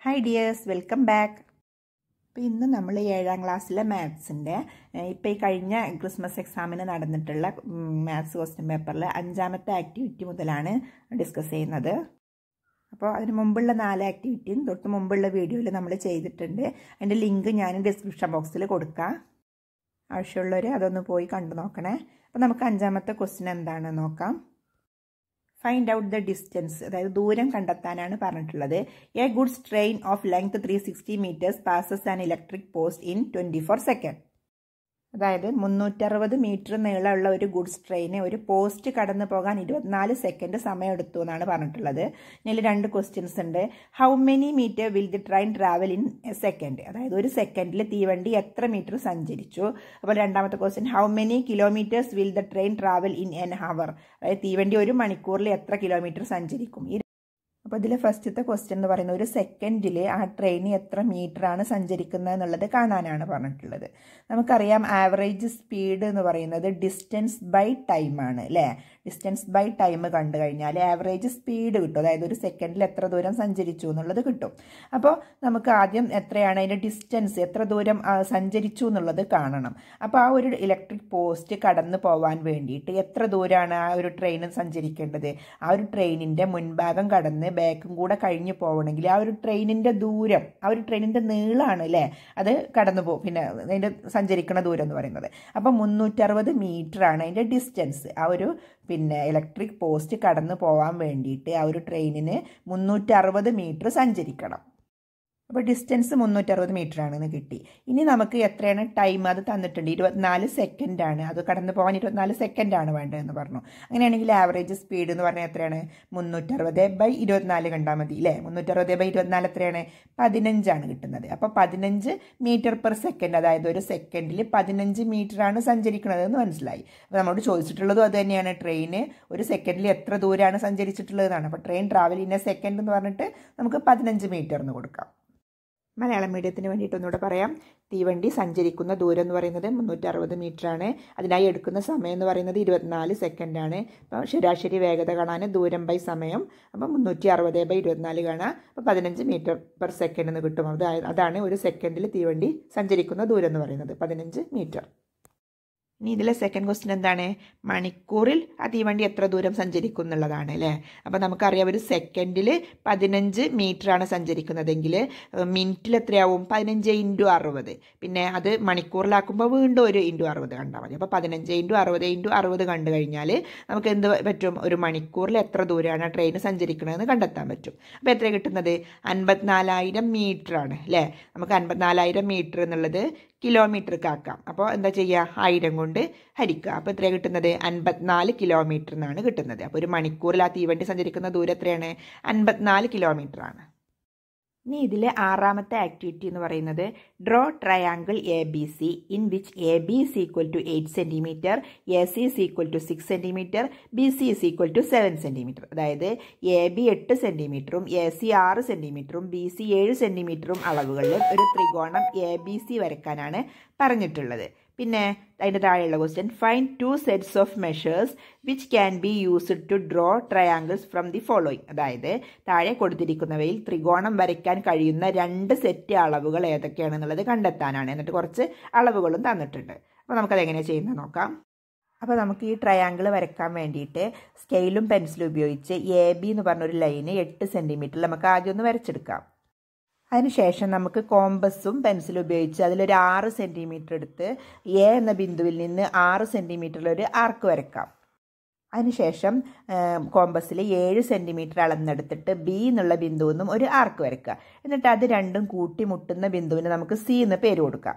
Hi dears welcome back അപ്പോൾ ഇന്ന് നമ്മൾ ഏഴാം ക്ലാസ്സിലെ മാത്സിൻ്റെ ഇപ്പോൾ ഈ കഴിഞ്ഞ ക്രിസ്മസ് എക്സാമിന് നടന്നിട്ടുള്ള മാത്സ് ക്വസ്റ്റ്യൻ പേപ്പറിൽ അഞ്ചാമത്തെ ആക്ടിവിറ്റി മുതലാണ് ഡിസ്കസ് ചെയ്യുന്നത് അപ്പോൾ അതിന് മുമ്പുള്ള നാല് ആക്ടിവിറ്റിയും തൊട്ട് മുമ്പുള്ള വീഡിയോയിൽ നമ്മൾ ചെയ്തിട്ടുണ്ട് അതിൻ്റെ ലിങ്ക് ഞാൻ ഡിസ്ക്രിപ്ഷൻ ബോക്സിൽ കൊടുക്കാം ആവശ്യമുള്ളവർ അതൊന്ന് പോയി കണ്ടു നോക്കണേ അപ്പോൾ നമുക്ക് അഞ്ചാമത്തെ ക്വസ്റ്റ്യൻ എന്താണെന്ന് നോക്കാം ഫൈൻഡ് ഔട്ട് ദ ഡിസ്റ്റൻസ് അതായത് ദൂരം കണ്ടെത്താനാണ് പറഞ്ഞിട്ടുള്ളത് a goods train of length three sixty metres passes an electric post in twenty four second അതായത് മുന്നൂറ്ററുപത് മീറ്റർ നീളമുള്ള ഒരു ഗുഡ്സ് ട്രെയിന് ഒരു പോസ്റ്റ് കടന്നു പോകാൻ ഇരുപത്തിനാല് സെക്കൻഡ് സമയം എടുത്തു എന്നാണ് പറഞ്ഞിട്ടുള്ളത് ഇതിൽ രണ്ട് ക്വസ്റ്റ്യൻസ് ഉണ്ട് how many metre will the train travel in a second അതായത് ഒരു സെക്കൻഡിൽ തീവണ്ടി എത്ര മീറ്റർ സഞ്ചരിച്ചു അപ്പോൾ രണ്ടാമത്തെ question how many kilometres will the train travel in an hour അതായത് തീവണ്ടി ഒരു മണിക്കൂറിൽ എത്ര കിലോമീറ്റർ സഞ്ചരിക്കും ഈ അപ്പോൾ ഇതിൽ ഫസ്റ്റത്തെ ക്വസ്റ്റ്യൻ എന്ന് പറയുന്നത് ഒരു സെക്കൻഡിൽ ആ ട്രെയിൻ എത്ര മീറ്റർ ആണ് സഞ്ചരിക്കുന്നത് എന്നുള്ളത് കാണാനാണ് പറഞ്ഞിട്ടുള്ളത് നമുക്കറിയാം ആവറേജ് സ്പീഡ് എന്ന് പറയുന്നത് ഡിസ്റ്റൻസ് ബൈ ടൈം ആണ് അല്ലേ ഡിസ്റ്റൻസ് ബൈ ടൈം കണ്ടു കഴിഞ്ഞാൽ ആവറേജ് സ്പീഡ് കിട്ടും അതായത് ഒരു സെക്കൻഡിൽ എത്ര ദൂരം സഞ്ചരിച്ചു എന്നുള്ളത് കിട്ടും അപ്പോൾ നമുക്ക് ആദ്യം എത്രയാണ് അതിൻ്റെ ഡിസ്റ്റൻസ് എത്ര ദൂരം സഞ്ചരിച്ചു എന്നുള്ളത് കാണണം അപ്പോൾ ആ ഒരു ഇലക്ട്രിക് പോസ്റ്റ് കടന്നു പോകാൻ വേണ്ടിയിട്ട് എത്ര ദൂരമാണ് ആ ഒരു ട്രെയിൻ സഞ്ചരിക്കേണ്ടത് ആ ഒരു ട്രെയിനിൻ്റെ മുൻഭാഗം കടന്ന് ബാക്കും കൂടെ കഴിഞ്ഞു പോകണമെങ്കിൽ ആ ഒരു ട്രെയിനിൻ്റെ ദൂരം ആ ഒരു ട്രെയിനിൻ്റെ നീളമാണ് അല്ലേ അത് കടന്നു പോകും പിന്നെ അതിൻ്റെ സഞ്ചരിക്കുന്ന ദൂരം എന്ന് പറയുന്നത് അപ്പം മുന്നൂറ്ററുപത് ആണ് അതിൻ്റെ ഡിസ്റ്റൻസ് ആ ഒരു പിന്നെ ഇലക്ട്രിക് പോസ്റ്റ് കടന്നു പോകാൻ വേണ്ടിയിട്ട് ആ ഒരു ട്രെയിനിന് മുന്നൂറ്ററുപത് മീറ്റർ സഞ്ചരിക്കണം അപ്പോൾ ഡിസ്റ്റൻസ് മുന്നൂറ്ററുപത് മീറ്റർ ആണെന്ന് കിട്ടി ഇനി നമുക്ക് എത്രയാണ് ടൈം അത് തന്നിട്ടുണ്ട് ഇരുപത്തിനാല് സെക്കൻഡാണ് അത് കടന്നു പോകാൻ ഇരുപത്തിനാല് സെക്കൻഡാണ് വേണ്ടതെന്ന് പറഞ്ഞു അങ്ങനെയാണെങ്കിൽ ആവറേജ് സ്പീഡ് എന്ന് പറഞ്ഞാൽ എത്രയാണ് മുന്നൂറ്ററുപത് ബൈ ഇരുപത്തിനാല് കണ്ടാൽ മതി അല്ലേ മുന്നൂറ്ററുപത് ബൈ ഇരുപത്തിനാല് എത്രയാണ് പതിനഞ്ചാണ് കിട്ടുന്നത് അപ്പോൾ പതിനഞ്ച് മീറ്റർ പെർ സെക്കൻഡ് അതായത് ഒരു സെക്കൻഡിൽ പതിനഞ്ച് മീറ്ററാണ് സഞ്ചരിക്കുന്നത് എന്ന് മനസ്സിലായി അപ്പോൾ നമ്മളോട് ചോദിച്ചിട്ടുള്ളതും അത് തന്നെയാണ് ട്രെയിന് ഒരു സെക്കൻഡിൽ എത്ര ദൂരമാണ് സഞ്ചരിച്ചിട്ടുള്ളതാണ് അപ്പോൾ train travel in a second എന്ന് പറഞ്ഞിട്ട് നമുക്ക് പതിനഞ്ച് മീറ്റർ എന്ന് കൊടുക്കാം മലയാളം മീഡിയത്തിന് വേണ്ടിയിട്ട് ഒന്നുകൂടെ പറയാം തീവണ്ടി സഞ്ചരിക്കുന്ന ദൂരം എന്ന് പറയുന്നത് മുന്നൂറ്ററുപത് ആണ് അതിനായി എടുക്കുന്ന സമയം എന്ന് പറയുന്നത് ഇരുപത്തിനാല് സെക്കൻഡാണ് അപ്പോൾ ശരാശരി വേഗത കാണാൻ ദൂരം ബൈ സമയം അപ്പോൾ മുന്നൂറ്റി അറുപത് ബൈ ഇരുപത്തിനാല് കാണാം അപ്പോൾ പതിനഞ്ച് മീറ്റർ പെർ സെക്കൻഡ് എന്ന് കിട്ടും അത് അതാണ് ഒരു സെക്കൻഡിൽ തീവണ്ടി സഞ്ചരിക്കുന്ന ദൂരം എന്ന് പറയുന്നത് പതിനഞ്ച് മീറ്റർ ഇനി ഇതിലെ സെക്കൻഡ് ക്വസ്റ്റ്യൻ എന്താണ് മണിക്കൂറിൽ ആ തീവണ്ടി എത്ര ദൂരം സഞ്ചരിക്കും എന്നുള്ളതാണ് അല്ലേ അപ്പോൾ നമുക്കറിയാം ഒരു സെക്കൻഡിൽ പതിനഞ്ച് ആണ് സഞ്ചരിക്കുന്നതെങ്കിൽ മിനിറ്റിൽ എത്രയാവും പതിനഞ്ച് ഇൻറ്റു അറുപത് പിന്നെ അത് മണിക്കൂറിലാക്കുമ്പോൾ വീണ്ടും ഒരു ഇൻറ്റു അറുപത് കണ്ടാൽ മതി അപ്പോൾ പതിനഞ്ച് ഇൻറ്റു അറുപത് ഇൻറ്റു അറുപത് കണ്ടു കഴിഞ്ഞാൽ നമുക്ക് എന്ത് പറ്റും ഒരു മണിക്കൂറിൽ എത്ര ദൂരമാണ് ട്രെയിൻ സഞ്ചരിക്കണമെന്ന് കണ്ടെത്താൻ പറ്റും അപ്പോൾ എത്ര കിട്ടുന്നത് അൻപത്തിനാലായിരം ആണ് അല്ലേ നമുക്ക് അൻപത്തിനാലായിരം മീറ്റർ എന്നുള്ളത് കിലോമീറ്റർക്ക് ആക്കാം അപ്പോൾ എന്താ ചെയ്യുക ആയിരം കൊണ്ട് ഹരിക്കുക അപ്പോൾ എത്രയാണ് കിട്ടുന്നത് അൻപത്തിനാല് കിലോമീറ്റർ എന്നാണ് കിട്ടുന്നത് അപ്പോൾ ഒരു മണിക്കൂറിൽ ആ തീവണ്ടി സഞ്ചരിക്കുന്ന ദൂരം എത്രയാണ് അൻപത്തിനാല് കിലോമീറ്റർ ആണ് ഇനി ഇതിലെ ആറാമത്തെ ആക്ടിവിറ്റി എന്ന് പറയുന്നത് draw triangle A B C in which A B is equal to eight centimetre A C is equal to six centimetre B C is equal to seven centimetre അതായത് എ ബി എട്ട് സെൻറ്റിമീറ്ററും A C ആറ് സെൻറ്റിമീറ്ററും B C ഏഴ് സെൻറ്റിമീറ്ററും അളവുകളിൽ ഒരു ത്രികോണം A B C വരയ്ക്കാനാണ് പറഞ്ഞിട്ടുള്ളത് പിന്നെ അതിൻ്റെ താഴെയുള്ള question find two sets of measures which can be used to draw triangles from the following അതായത് താഴെ കൊടുത്തിരിക്കുന്നവയിൽ ത്രികോണം വരയ്ക്കാൻ കഴിയുന്ന രണ്ട് സെറ്റ് അളവുകൾ ഏതൊക്കെയാണെന്നുള്ളത് കണ്ടെത്താനാണ് എന്നിട്ട് കുറച്ച് അളവുകളും തന്നിട്ടുണ്ട് അപ്പോൾ നമുക്കത് എങ്ങനെയാണ് ചെയ്യുന്നത് നോക്കാം അപ്പോൾ നമുക്ക് ഈ ട്രയാങ്കിൾ വരയ്ക്കാൻ വേണ്ടിയിട്ട് സ്കെയിലും പെൻസിലും ഉപയോഗിച്ച് എ ബി എന്ന് പറഞ്ഞൊരു ലൈന് എട്ട് സെൻറ്റിമീറ്ററിൽ നമുക്ക് ആദ്യം ഒന്ന് വരച്ചെടുക്കാം അതിനുശേഷം നമുക്ക് കോമ്പസും പെൻസിലും ഉപയോഗിച്ച് അതിലൊരു ആറ് സെൻറ്റിമീറ്റർ എടുത്ത് എ എന്ന ബിന്ദുവിൽ നിന്ന് ആറ് സെൻറ്റിമീറ്ററിൽ ഒരു ആർക്ക് വരയ്ക്കാം അതിനുശേഷം കോമ്പസിൽ ഏഴ് സെൻറ്റിമീറ്റർ അളന്നെടുത്തിട്ട് ബി എന്നുള്ള ബിന്ദുവിൽ നിന്നും ഒരു ആർക്ക് വരയ്ക്കുക എന്നിട്ട് അത് രണ്ടും കൂട്ടിമുട്ടുന്ന ബിന്ദുവിന് നമുക്ക് സി എന്ന് പേര് കൊടുക്കാം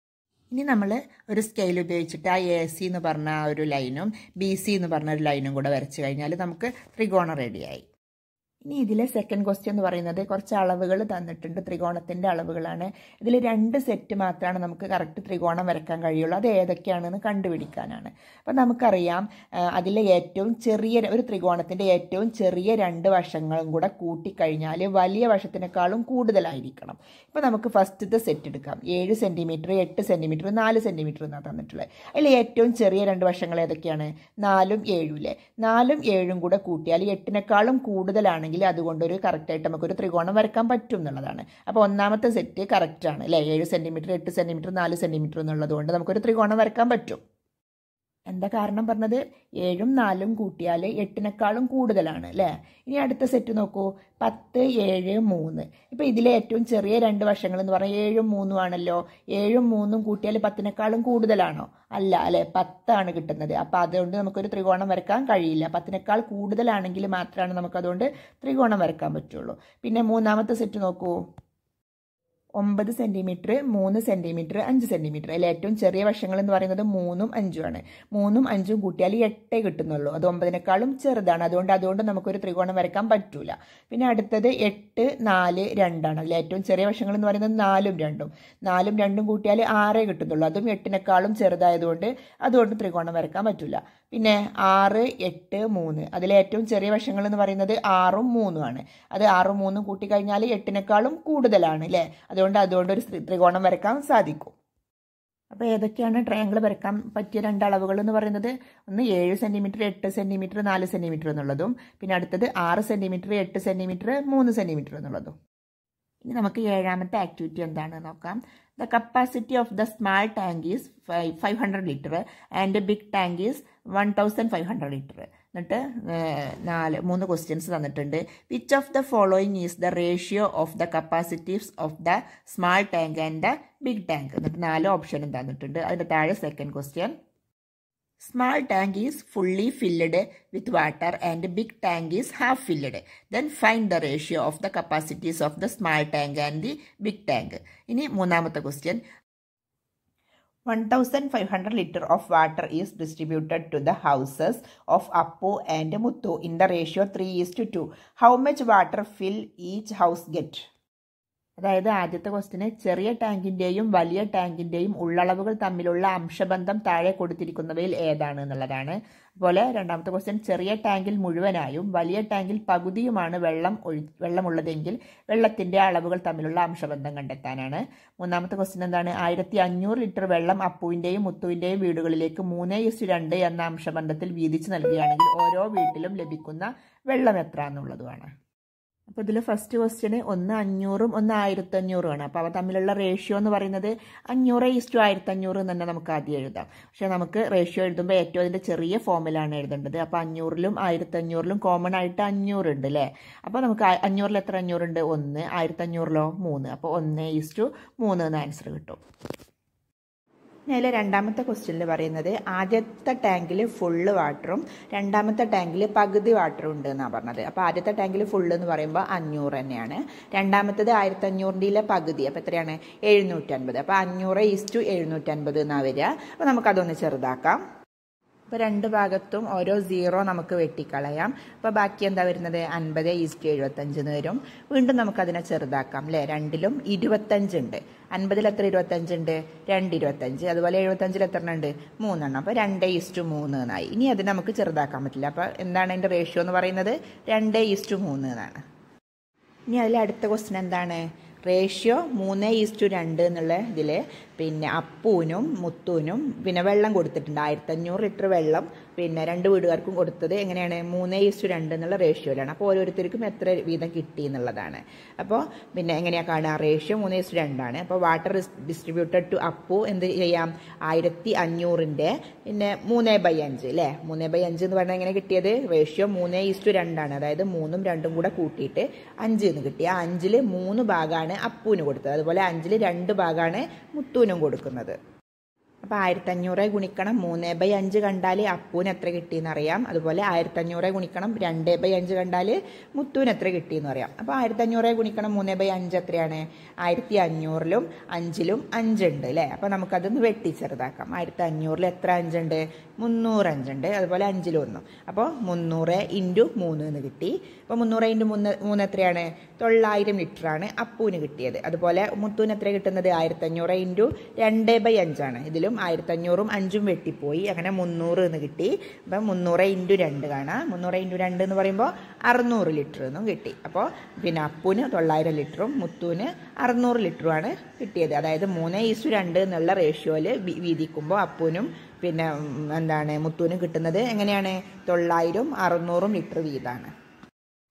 ഇനി നമ്മൾ ഒരു സ്കെയിൽ ഉപയോഗിച്ചിട്ട് ആ എ സി എന്ന് പറഞ്ഞ ആ ഒരു ലൈനും ബി സി എന്ന് പറഞ്ഞ ഒരു ലൈനും കൂടെ വരച്ച് കഴിഞ്ഞാൽ നമുക്ക് ത്രികോണം റെഡിയായി ഇനി ഇതിലെ സെക്കൻഡ് ക്വസ്റ്റ്യൻ എന്ന് പറയുന്നത് കുറച്ച് അളവുകൾ തന്നിട്ടുണ്ട് ത്രികോണത്തിൻ്റെ അളവുകളാണ് ഇതിൽ രണ്ട് സെറ്റ് മാത്രമാണ് നമുക്ക് കറക്റ്റ് ത്രികോണം വരയ്ക്കാൻ കഴിയുള്ളൂ അത് ഏതൊക്കെയാണെന്ന് കണ്ടുപിടിക്കാനാണ് അപ്പോൾ നമുക്കറിയാം അതിലെ ഏറ്റവും ചെറിയ ഒരു ത്രികോണത്തിൻ്റെ ഏറ്റവും ചെറിയ രണ്ട് വശങ്ങളും കൂടെ കൂട്ടിക്കഴിഞ്ഞാൽ വലിയ വശത്തിനേക്കാളും കൂടുതലായിരിക്കണം ഇപ്പോൾ നമുക്ക് ഫസ്റ്റത്തെ സെറ്റ് എടുക്കാം ഏഴ് സെൻറ്റിമീറ്റർ എട്ട് സെൻറ്റിമീറ്റർ നാല് സെൻറ്റിമീറ്റർ എന്നാണ് തന്നിട്ടുള്ളത് അതിൽ ഏറ്റവും ചെറിയ രണ്ട് വശങ്ങൾ ഏതൊക്കെയാണ് നാലും ഏഴും അല്ലേ നാലും ഏഴും കൂടെ കൂട്ടിയാൽ എട്ടിനേക്കാളും കൂടുതലാണെങ്കിൽ ആണെങ്കിൽ അതുകൊണ്ടൊരു കറക്റ്റായിട്ട് നമുക്കൊരു ത്രികോണം വരക്കാൻ പറ്റും എന്നുള്ളതാണ് അപ്പോൾ ഒന്നാമത്തെ സെറ്റ് കറക്റ്റാണ് അല്ലേ ഏഴ് സെൻറ്റിമീറ്റർ എട്ട് സെൻറ്റിമീറ്റർ നാല് സെൻറ്റിമീറ്റർ എന്നുള്ളത് കൊണ്ട് നമുക്കൊരു ത്രികോണം വരക്കാൻ പറ്റും എന്താ കാരണം പറഞ്ഞത് ഏഴും നാലും കൂട്ടിയാൽ എട്ടിനേക്കാളും കൂടുതലാണ് അല്ലേ ഇനി അടുത്ത സെറ്റ് നോക്കൂ പത്ത് ഏഴ് മൂന്ന് ഇപ്പോൾ ഇതിലെ ഏറ്റവും ചെറിയ രണ്ട് വശങ്ങൾ എന്ന് പറഞ്ഞാൽ ഏഴും മൂന്നും ആണല്ലോ ഏഴും മൂന്നും കൂട്ടിയാൽ പത്തിനേക്കാളും കൂടുതലാണോ അല്ല അല്ലേ പത്താണ് കിട്ടുന്നത് അപ്പോൾ അതുകൊണ്ട് നമുക്കൊരു ത്രികോണം വരക്കാൻ കഴിയില്ല പത്തിനേക്കാൾ കൂടുതലാണെങ്കിൽ മാത്രമാണ് നമുക്കതുകൊണ്ട് ത്രികോണം വരക്കാൻ പറ്റുള്ളൂ പിന്നെ മൂന്നാമത്തെ സെറ്റ് നോക്കൂ ഒമ്പത് സെൻറ്റിമീറ്റർ മൂന്ന് സെൻറ്റിമീറ്റർ അഞ്ച് സെൻറ്റിമീറ്റർ അതിൽ ഏറ്റവും ചെറിയ വശങ്ങൾ എന്ന് പറയുന്നത് മൂന്നും അഞ്ചുമാണ് മൂന്നും അഞ്ചും കൂട്ടിയാൽ എട്ടേ കിട്ടുന്നുള്ളൂ അത് ഒമ്പതിനേക്കാളും ചെറുതാണ് അതുകൊണ്ട് അതുകൊണ്ട് നമുക്കൊരു ത്രികോണം വരക്കാൻ പറ്റൂല പിന്നെ അടുത്തത് എട്ട് നാല് രണ്ടാണ് അതിൽ ഏറ്റവും ചെറിയ വശങ്ങൾ എന്ന് പറയുന്നത് നാലും രണ്ടും നാലും രണ്ടും കൂട്ടിയാൽ ആറേ കിട്ടുന്നുള്ളൂ അതും എട്ടിനേക്കാളും ചെറുതായതുകൊണ്ട് അതുകൊണ്ട് ത്രികോണം വരക്കാൻ പറ്റില്ല പിന്നെ ആറ് എട്ട് മൂന്ന് അതിലെ ഏറ്റവും ചെറിയ വശങ്ങൾ എന്ന് പറയുന്നത് ആറും മൂന്നുമാണ് അത് ആറും മൂന്നും കൂട്ടിക്കഴിഞ്ഞാൽ എട്ടിനേക്കാളും കൂടുതലാണ് അല്ലേ അതുകൊണ്ട് അതുകൊണ്ട് ഒരു ത്രികോണം വരക്കാൻ സാധിക്കും അപ്പോൾ ഏതൊക്കെയാണ് ട്രയാങ്കിൾ വരക്കാൻ പറ്റിയ രണ്ട് അളവുകൾ എന്ന് പറയുന്നത് ഒന്ന് ഏഴ് സെൻറ്റിമീറ്റർ എട്ട് സെൻറ്റിമീറ്റർ നാല് സെൻറ്റിമീറ്റർ എന്നുള്ളതും പിന്നെ അടുത്തത് ആറ് സെൻറ്റിമീറ്റർ എട്ട് സെൻറ്റിമീറ്റർ മൂന്ന് സെൻറ്റിമീറ്റർ എന്നുള്ളതും ഇനി നമുക്ക് ഏഴാമത്തെ ആക്ടിവിറ്റി എന്താണെന്ന് നോക്കാം the capacity of the small tank is five hundred litre and big tank is one thousand five hundred litre എന്നിട്ട് നാല് മൂന്ന് ക്വസ്റ്റ്യൻസ് തന്നിട്ടുണ്ട് which of the following is the ratio of the capacitives of the small tank and the big tank എന്നിട്ട് നാല് ഓപ്ഷനും തന്നിട്ടുണ്ട് അതിൻ്റെ താഴെ second question Small tank is fully filled with water and big tank is half filled. Then find the ratio of the capacities of the small tank and the big tank. ഇനി മൂന്നാമത്തെ question 1500 liter of water is distributed to the houses of Appu and Muthu in the ratio 3 is to 2. How much water will each house get? അതായത് ആദ്യത്തെ ക്വസ്റ്റിന് ചെറിയ ടാങ്കിൻ്റെയും വലിയ ടാങ്കിൻ്റെയും ഉള്ളളവുകൾ തമ്മിലുള്ള അംശബന്ധം താഴെ കൊടുത്തിരിക്കുന്നവയിൽ ഏതാണ് എന്നുള്ളതാണ് അതുപോലെ രണ്ടാമത്തെ ക്വസ്റ്റ്യൻ ചെറിയ ടാങ്കിൽ മുഴുവനായും വലിയ ടാങ്കിൽ പകുതിയുമാണ് വെള്ളം ഒഴി വെള്ളമുള്ളതെങ്കിൽ വെള്ളത്തിൻ്റെ അളവുകൾ തമ്മിലുള്ള അംശബന്ധം കണ്ടെത്താനാണ് മൂന്നാമത്തെ ക്വസ്റ്റ്യൻ എന്താണ് ആയിരത്തി അഞ്ഞൂറ് ലിറ്റർ വെള്ളം അപ്പുവിൻ്റെയും മുത്തുവിൻ്റെയും വീടുകളിലേക്ക് മൂന്ന് ഇസ് രണ്ട് എന്ന അംശബന്ധത്തിൽ വീതിച്ച് നൽകുകയാണെങ്കിൽ ഓരോ വീട്ടിലും ലഭിക്കുന്ന വെള്ളം എത്ര എന്നുള്ളതുമാണ് അപ്പോൾ ഇതിൽ ഫസ്റ്റ് ക്വസ്റ്റ്യന് ഒന്ന് അഞ്ഞൂറും ഒന്ന് ആയിരത്തി അഞ്ഞൂറുമാണ് അപ്പോൾ അവ തമ്മിലുള്ള റേഷ്യോ എന്ന് പറയുന്നത് അഞ്ഞൂറ് ഈസ്റ്റു ആയിരത്തി അഞ്ഞൂറ് എന്ന് തന്നെ നമുക്ക് ആദ്യം എഴുതാം പക്ഷേ നമുക്ക് റേഷ്യോ എഴുതുമ്പോൾ ഏറ്റവും അതിൻ്റെ ചെറിയ ഫോമിലാണ് എഴുതേണ്ടത് അപ്പോൾ അഞ്ഞൂറിലും ആയിരത്തി അഞ്ഞൂറിലും കോമൺ ആയിട്ട് അഞ്ഞൂറുണ്ട് അല്ലേ അപ്പോൾ നമുക്ക് അഞ്ഞൂറിൽ എത്ര അഞ്ഞൂറുണ്ട് ഒന്ന് ആയിരത്തി അഞ്ഞൂറിലോ മൂന്ന് അപ്പോൾ ഒന്ന് ഈസ്റ്റു മൂന്ന് എന്ന് ആൻസർ കിട്ടും അതിലെ രണ്ടാമത്തെ ക്വസ്റ്റ്യനിൽ പറയുന്നത് ആദ്യത്തെ ടാങ്കിൽ ഫുള്ള് വാട്ടറും രണ്ടാമത്തെ ടാങ്കിൽ പകുതി വാട്ടറും ഉണ്ട് എന്നാണ് പറഞ്ഞത് അപ്പോൾ ആദ്യത്തെ ടാങ്കിൽ ഫുള്ള് എന്ന് പറയുമ്പോൾ അഞ്ഞൂറ് തന്നെയാണ് രണ്ടാമത്തത് ആയിരത്തി അഞ്ഞൂറിൻ്റെ പകുതി അപ്പോൾ എത്രയാണ് എഴുന്നൂറ്റൻപത് അപ്പോൾ അഞ്ഞൂറ് ഈസ്റ്റു എഴുന്നൂറ്റൻപത് എന്നാണ് വരിക അപ്പോൾ നമുക്കതൊന്ന് ചെറുതാക്കാം അപ്പോൾ രണ്ട് ഭാഗത്തും ഓരോ സീറോ നമുക്ക് വെട്ടിക്കളയാം അപ്പോൾ ബാക്കി എന്താ വരുന്നത് അൻപത് ഈസ്റ്റ് എഴുപത്തഞ്ച് എന്ന് വരും വീണ്ടും നമുക്കതിനെ ചെറുതാക്കാം അല്ലേ രണ്ടിലും ഇരുപത്തഞ്ചുണ്ട് അൻപതിൽ എത്ര ഇരുപത്തഞ്ചുണ്ട് രണ്ട് ഇരുപത്തഞ്ച് അതുപോലെ എഴുപത്തഞ്ചിൽ എത്ര ഉണ്ട് മൂന്നെണ്ണം അപ്പോൾ രണ്ട് ഈസ്റ്റ് മൂന്ന് എന്നായി ഇനി അത് നമുക്ക് ചെറുതാക്കാൻ പറ്റില്ല അപ്പോൾ എന്താണ് അതിൻ്റെ റേഷ്യോ എന്ന് പറയുന്നത് രണ്ട് ഈസ്റ്റ് മൂന്ന് എന്നാണ് ഇനി അതിൽ അടുത്ത ക്വസ്റ്റ്യൻ എന്താണ് റേഷ്യോ മൂന്ന് ഈസ്റ്റു രണ്ട് എന്നുള്ള ഇതിൽ പിന്നെ അപ്പൂനും മുത്തൂനും പിന്നെ വെള്ളം കൊടുത്തിട്ടുണ്ട് ആയിരത്തഞ്ഞൂറ് ലിറ്റർ വെള്ളം പിന്നെ രണ്ട് വീടുകാർക്കും കൊടുത്തത് എങ്ങനെയാണ് മൂന്ന് ഈസ്റ്റു രണ്ട് എന്നുള്ള റേഷ്യോയിലാണ് അപ്പോൾ ഓരോരുത്തർക്കും എത്ര വീതം കിട്ടി എന്നുള്ളതാണ് അപ്പോൾ പിന്നെ എങ്ങനെയാണ് കാണുക റേഷ്യോ മൂന്ന് ഈസ്റ്റു രണ്ടാണ് അപ്പോൾ വാട്ടർ ഡിസ്ട്രിബ്യൂട്ടഡ് ടു അപ്പു എന്ത് ചെയ്യാം ആയിരത്തി അഞ്ഞൂറിൻ്റെ പിന്നെ മൂന്ന് ബൈ അഞ്ച് അല്ലേ മൂന്ന് ബൈ അഞ്ച് എന്ന് പറഞ്ഞാൽ എങ്ങനെ കിട്ടിയത് റേഷ്യോ മൂന്ന് ഈസ്റ്റു രണ്ടാണ് അതായത് മൂന്നും രണ്ടും കൂടെ കൂട്ടിയിട്ട് അഞ്ച് എന്ന് കിട്ടി ആ അഞ്ചിൽ മൂന്ന് ഭാഗമാണ് അപ്പുവിന് കൊടുത്തത് അതുപോലെ അഞ്ചിൽ രണ്ട് ഭാഗമാണ് മുത്തുവിനും കൊടുക്കുന്നത് അപ്പോൾ ആയിരത്തഞ്ഞൂറ് ഗുണിക്കണം മൂന്ന് ബൈ അഞ്ച് കണ്ടാൽ അപ്പൂന് എത്ര കിട്ടിയെന്ന് അറിയാം അതുപോലെ ആയിരത്തഞ്ഞൂറ് ഗുണിക്കണം രണ്ട് ബൈ അഞ്ച് കണ്ടാൽ മുത്തുവിന് എത്ര കിട്ടിയെന്ന് അറിയാം അപ്പോൾ ആയിരത്തഞ്ഞൂറ് ഗുണിക്കണം മൂന്ന് ബൈ അഞ്ച് എത്രയാണ് ആയിരത്തി അഞ്ഞൂറിലും അഞ്ചിലും അഞ്ചുണ്ട് അല്ലേ അപ്പോൾ നമുക്കതൊന്ന് വെട്ടിച്ചെറുതാക്കാം ആയിരത്തി അഞ്ഞൂറിൽ എത്ര അഞ്ചുണ്ട് മുന്നൂറ് അഞ്ചുണ്ട് അതുപോലെ അഞ്ചിലും ഒന്നും അപ്പോൾ മുന്നൂറ് ഇൻറ്റു മൂന്ന് എന്ന് കിട്ടി അപ്പോൾ മുന്നൂറ് ഇൻറ്റു മൂന്ന് മൂന്ന് എത്രയാണ് തൊള്ളായിരം ലിറ്ററാണ് അപ്പൂന് കിട്ടിയത് അതുപോലെ മുത്തൂന് എത്ര കിട്ടുന്നത് ആയിരത്തഞ്ഞൂറ് ഇൻറ്റു രണ്ട് ബൈ അഞ്ചാണ് ഇതിലും ആയിരത്തഞ്ഞൂറും അഞ്ചും വെട്ടിപ്പോയി അങ്ങനെ മുന്നൂറ് എന്ന് കിട്ടി അപ്പം മുന്നൂറ് ഇൻറ്റു രണ്ട് കാണാം മുന്നൂറ് ഇൻറ്റു രണ്ട് എന്ന് പറയുമ്പോൾ അറുന്നൂറ് ലിറ്റർ എന്നും കിട്ടി അപ്പോൾ പിന്നെ അപ്പൂന് തൊള്ളായിരം ലിറ്ററും മുത്തൂന് അറുന്നൂറ് ലിറ്ററുമാണ് കിട്ടിയത് അതായത് മൂന്ന് ഈസ്റ്റു രണ്ട് എന്നുള്ള റേഷ്യോയിൽ വീതിക്കുമ്പോൾ അപ്പൂനും പിന്നെ എന്താണ് മുത്തൂനും കിട്ടുന്നത് എങ്ങനെയാണ് തൊള്ളായിരം അറുന്നൂറും ലിറ്റർ വീതമാണ്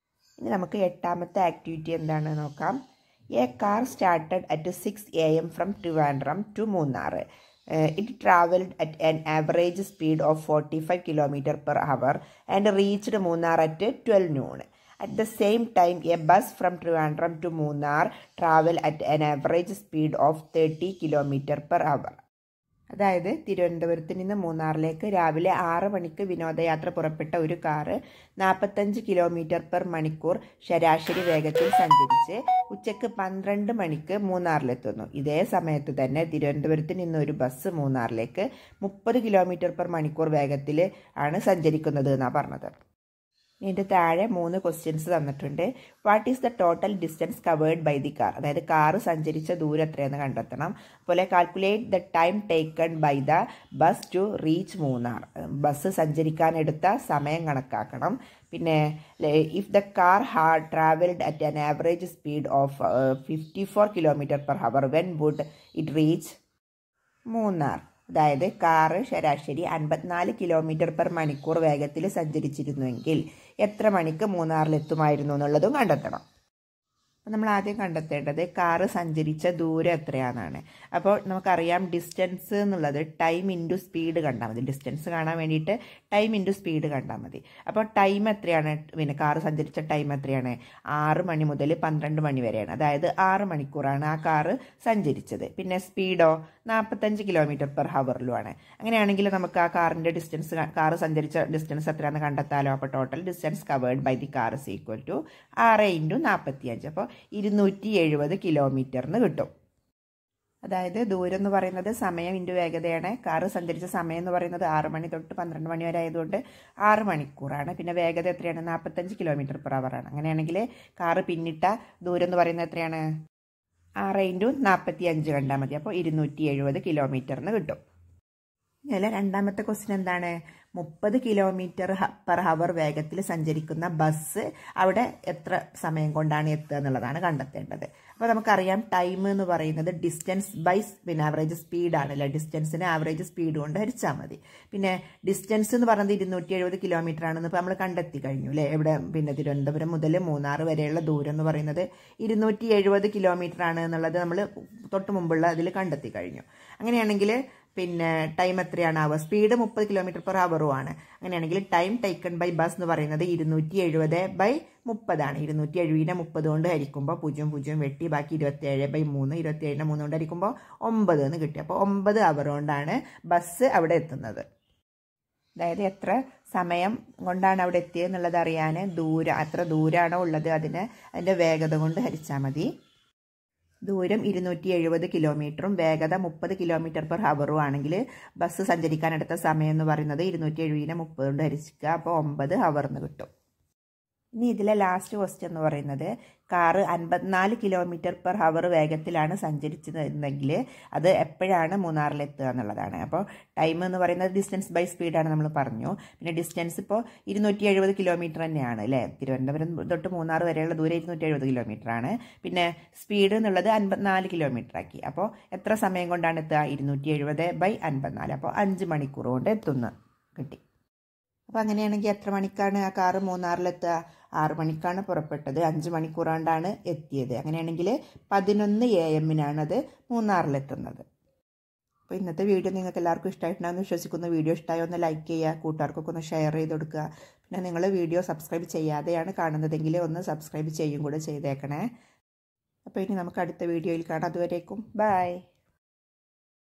ഇനി നമുക്ക് എട്ടാമത്തെ ആക്ടിവിറ്റി എന്താണെന്ന് നോക്കാം a car started at six A M from Trivandrum to Munnar it travelled at an average speed of forty five kilometre per hour and reached Munnar at twelve noon At the same time, a bus from Trivandrum to Munnar travel at an average speed of 30 km per hour. അതായത് തിരുവനന്തപുരത്ത് നിന്ന് മൂന്നാറിലേക്ക് രാവിലെ ആറ് മണിക്ക് വിനോദയാത്ര പുറപ്പെട്ട ഒരു കാറ് നാൽപ്പത്തഞ്ച് കിലോമീറ്റർ പെർ മണിക്കൂർ ശരാശരി വേഗത്തിൽ സഞ്ചരിച്ച് ഉച്ചയ്ക്ക് പന്ത്രണ്ട് മണിക്ക് മൂന്നാറിലെത്തുന്നു ഇതേ സമയത്ത് തന്നെ തിരുവനന്തപുരത്ത് നിന്ന് ഒരു ബസ് മൂന്നാറിലേക്ക് മുപ്പത് കിലോമീറ്റർ പെർ മണിക്കൂർ വേഗത്തിൽ ആണ് സഞ്ചരിക്കുന്നത് എന്നാണ് പറഞ്ഞത് ഇതിൻ്റെ താഴെ മൂന്ന് ക്വസ്റ്റ്യൻസ് തന്നിട്ടുണ്ട് what is the total distance covered by the car അതായത് കാറ് സഞ്ചരിച്ച ദൂരം എത്രയെന്ന് കണ്ടെത്തണം അതുപോലെ calculate the time taken by the bus to reach Munnar bus സഞ്ചരിക്കാനെടുത്ത സമയം കണക്കാക്കണം പിന്നെ if the car had travelled at an average speed of fifty four kilometre per hour when would it reach Munnar അതായത് കാറ് ശരാശരി അൻപത്തിനാല് കിലോമീറ്റർ പെർ മണിക്കൂർ വേഗത്തിൽ സഞ്ചരിച്ചിരുന്നുവെങ്കിൽ എത്ര മണിക്ക് മൂന്നാറിലെത്തുമായിരുന്നു എന്നുള്ളതും കണ്ടെത്തണം അപ്പോൾ നമ്മൾ ആദ്യം കണ്ടെത്തേണ്ടത് കാറ് സഞ്ചരിച്ച ദൂരം എത്രയാണെന്നാണ് അപ്പോൾ നമുക്കറിയാം ഡിസ്റ്റൻസ് എന്നുള്ളത് ടൈം ഇൻറ്റു സ്പീഡ് കണ്ടാൽ മതി ഡിസ്റ്റൻസ് കാണാൻ വേണ്ടിയിട്ട് ടൈം ഇൻറ്റു സ്പീഡ് കണ്ടാൽ മതി അപ്പോൾ ടൈം എത്രയാണ് പിന്നെ കാറ് സഞ്ചരിച്ച ടൈം എത്രയാണ് ആറ് മണി മുതൽ പന്ത്രണ്ട് മണി വരെയാണ് അതായത് ആറ് മണിക്കൂറാണ് ആ കാറ് സഞ്ചരിച്ചത് പിന്നെ സ്പീഡോ നാൽപ്പത്തഞ്ച് കിലോമീറ്റർ പെർ ഹവറിലുമാണ് അങ്ങനെയാണെങ്കിൽ നമുക്ക് ആ കാറിൻ്റെ ഡിസ്റ്റൻസ് കാറ് സഞ്ചരിച്ച ഡിസ്റ്റൻസ് എത്രയാണെന്ന് കണ്ടെത്താലോ അപ്പോൾ total distance covered by the car is equal to ആറ് ഇൻറ്റു നാൽപ്പത്തി അഞ്ച് അപ്പോൾ ഇരുന്നൂറ്റി എഴുപത് കിലോമീറ്ററിന് കിട്ടും അതായത് ദൂരം എന്ന് പറയുന്നത് സമയം ഇൻറ്റു വേഗതയാണ് കാറ് സഞ്ചരിച്ച സമയം എന്ന് പറയുന്നത് ആറ് മണി തൊട്ട് പന്ത്രണ്ട് മണി വരെ ആയതുകൊണ്ട് ആറ് മണിക്കൂറാണ് പിന്നെ വേഗത എത്രയാണ് നാൽപ്പത്തഞ്ച് കിലോമീറ്റർ പെർ അവറാണ് അങ്ങനെയാണെങ്കിൽ കാറ് പിന്നിട്ട ദൂരം എന്ന് പറയുന്നത് എത്രയാണ് ആറ് ഇൻറ്റു നാൽപ്പത്തി അഞ്ച് കണ്ടാൽ മതി അപ്പോൾ ഇരുന്നൂറ്റി എഴുപത് കിലോമീറ്ററിന് കിട്ടും ഇതിൽ രണ്ടാമത്തെ ക്വസ്റ്റ്യൻ എന്താണ് മുപ്പത് കിലോമീറ്റർ പെർ ഹവർ വേഗത്തിൽ സഞ്ചരിക്കുന്ന ബസ് അവിടെ എത്ര സമയം കൊണ്ടാണ് എത്തുക എന്നുള്ളതാണ് കണ്ടെത്തേണ്ടത് അപ്പോൾ നമുക്കറിയാം ടൈം എന്ന് പറയുന്നത് ഡിസ്റ്റൻസ് ബൈ പിന്നെ ആവറേജ് സ്പീഡാണ് അല്ലേ ഡിസ്റ്റൻസിന് ആവറേജ് സ്പീഡ് കൊണ്ട് ഹരിച്ചാൽ മതി പിന്നെ ഡിസ്റ്റൻസ് എന്ന് പറയുന്നത് ഇരുന്നൂറ്റി എഴുപത് കിലോമീറ്റർ ആണെന്ന് ഇപ്പോൾ നമ്മൾ കണ്ടെത്തി കഴിഞ്ഞു അല്ലേ എവിടെ പിന്നെ തിരുവനന്തപുരം മുതൽ മൂന്നാർ വരെയുള്ള ദൂരം എന്ന് പറയുന്നത് ഇരുന്നൂറ്റി എഴുപത് കിലോമീറ്റർ ആണ് എന്നുള്ളത് നമ്മൾ തൊട്ട് മുമ്പുള്ള അതിൽ കണ്ടെത്തി കഴിഞ്ഞു അങ്ങനെയാണെങ്കിൽ പിന്നെ ടൈം എത്രയാണ് ആവുക സ്പീഡ് മുപ്പത് കിലോമീറ്റർ പെർ അവറുമാണ് അങ്ങനെയാണെങ്കിൽ ടൈം ടേക്കൺ ബൈ ബസ് എന്ന് പറയുന്നത് ഇരുന്നൂറ്റി എഴുപത് ബൈ മുപ്പതാണ് ഇരുന്നൂറ്റി എഴുപതിനെ മുപ്പത് കൊണ്ട് ഹരിക്കുമ്പോൾ പൂജ്യം പൂജ്യം വെട്ടി ബാക്കി ഇരുപത്തി ഏഴ് ബൈ മൂന്ന് ഇരുപത്തി ഏഴിനെ മൂന്ന് കൊണ്ട് ഹരിക്കുമ്പോൾ ഒമ്പത് എന്ന് കിട്ടി അപ്പോൾ ഒമ്പത് അവർ കൊണ്ടാണ് ബസ് അവിടെ എത്തുന്നത് അതായത് എത്ര സമയം കൊണ്ടാണ് അവിടെ എത്തിയതെന്നുള്ളത് അറിയാൻ ദൂരം എത്ര ദൂരമാണോ ഉള്ളത് അതിന് അതിൻ്റെ വേഗത കൊണ്ട് ഹരിച്ചാൽ മതി ദൂരം ഇരുന്നൂറ്റി എഴുപത് കിലോമീറ്ററും വേഗത മുപ്പത് കിലോമീറ്റർ പെർ ഹവറും ആണെങ്കിൽ ബസ് സഞ്ചരിക്കാനെടുത്ത സമയം എന്ന് പറയുന്നത് ഇരുന്നൂറ്റി എഴുപതിനെ മുപ്പത് കൊണ്ട് ഹരിക്കുക അപ്പോൾ ഒമ്പത് ഹവറിന് കിട്ടും ഇനി ഇതിലെ ലാസ്റ്റ് ക്വസ്റ്റ്യൻ എന്ന് പറയുന്നത് കാറ് അൻപത്തിനാല് കിലോമീറ്റർ പെർ ഹവർ വേഗത്തിലാണ് സഞ്ചരിച്ചതെങ്കിൽ അത് എപ്പോഴാണ് മൂന്നാറിലെത്തുക എന്നുള്ളതാണ് അപ്പോൾ ടൈം എന്ന് പറയുന്നത് ഡിസ്റ്റൻസ് ബൈ സ്പീഡാണ് നമ്മൾ പറഞ്ഞു പിന്നെ ഡിസ്റ്റൻസ് ഇപ്പോൾ ഇരുന്നൂറ്റി എഴുപത് കിലോമീറ്റർ തന്നെയാണ് അല്ലേ തിരുവനന്തപുരം തൊട്ട് മൂന്നാർ വരെയുള്ള ദൂരം ഇരുന്നൂറ്റി എഴുപത് കിലോമീറ്റർ ആണ് പിന്നെ സ്പീഡ് എന്നുള്ളത് അൻപത്തിനാല് കിലോമീറ്റർ ആക്കി അപ്പോൾ എത്ര സമയം കൊണ്ടാണ് എത്തുക ഇരുന്നൂറ്റി എഴുപത് ബൈ അൻപത്തിനാല് അപ്പോൾ അഞ്ച് മണിക്കൂർ കൊണ്ട് എത്തുന്നു കിട്ടി അപ്പോൾ അങ്ങനെയാണെങ്കിൽ എത്ര മണിക്കാണ് ആ കാറ് മൂന്നാറിലെത്തുക ആറ് മണിക്കാണ് പുറപ്പെട്ടത് അഞ്ച് മണിക്കൂർ കൊണ്ടാണ് എത്തിയത് അങ്ങനെയാണെങ്കിൽ പതിനൊന്ന് എ എമ്മിനാണ് അത് മൂന്നാറിലെത്തുന്നത് അപ്പോൾ ഇന്നത്തെ വീഡിയോ നിങ്ങൾക്ക് എല്ലാവർക്കും ഇഷ്ടമായിട്ടുണ്ടാകുമെന്ന് വിശ്വസിക്കുന്ന വീഡിയോ ഇഷ്ടമായോ ഒന്ന് ലൈക്ക് ചെയ്യുക കൂട്ടുകാർക്കൊക്കെ ഒന്ന് ഷെയർ ചെയ്ത് കൊടുക്കുക പിന്നെ നിങ്ങൾ വീഡിയോ സബ്സ്ക്രൈബ് ചെയ്യാതെയാണ് കാണുന്നതെങ്കിൽ ഒന്ന് സബ്സ്ക്രൈബ് ചെയ്യും കൂടെ ചെയ്തേക്കണേ അപ്പോൾ ഇനി നമുക്ക് അടുത്ത വീഡിയോയിൽ കാണാം അതുവരേക്കും ബൈ